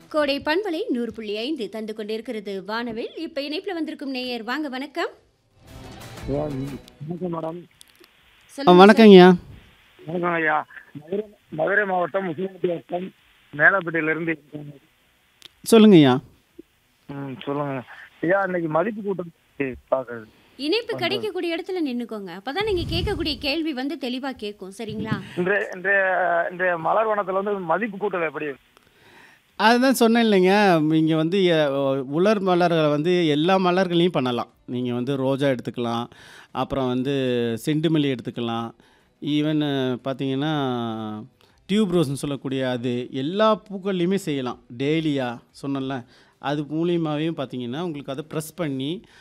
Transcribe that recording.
கோடை பண்பலை நூறு புள்ளி ஐந்து தந்து கொண்டிருக்கிறது வானவில் இப்ப இணைப்புல வந்திருக்கும் நேயர் வாங்க வணக்கம் வணக்கம் மேடம் ஆ, சொல்லுங்க வணக்கங்கய்யா வணக்கம் ஐயா மதுரை மதுரை மாவட்டம் முஸ்லிம்பட்டி வட்டம் மேலப்பட்டியிலிருந்து சொல்லுங்கய்யா ம் சொல்லுங்க ஐயா இன்னைக்கு மதிப்பு கூட்டம் பார்க்குறது இணைப்பு கிடைக்கக்கூடிய இடத்துல நின்னுக்கோங்க அப்பதான் நீங்க கேட்கக்கூடிய கேள்வி வந்து தெளிவா கேட்கும் சரிங்களா இன்றைய இன்றைய இன்றைய மலர் வனத்தில் வந்து மதிப்பு கூட்டல் எப்படி அதுதான் சொன்னேன் இல்லைங்க இங்கே வந்து எ- உலர் மலர்களை வந்து எல்லா மலர்களையும் பண்ணலாம் நீங்கள் வந்து ரோஜா எடுத்துக்கலாம் அப்புறம் வந்து செண்டுமல்லி எடுத்துக்கலாம் ஈவன் பார்த்தீங்கன்னா டியூப் ரோஸ்னு சொல்லக்கூடிய அது எல்லா பூக்கள்லையுமே செய்யலாம் டெய்லியா சொன்னேன்ல அது மூலியமாகவே பார்த்தீங்கன்னா உங்களுக்கு அதை ப்ரெஸ் பண்ணி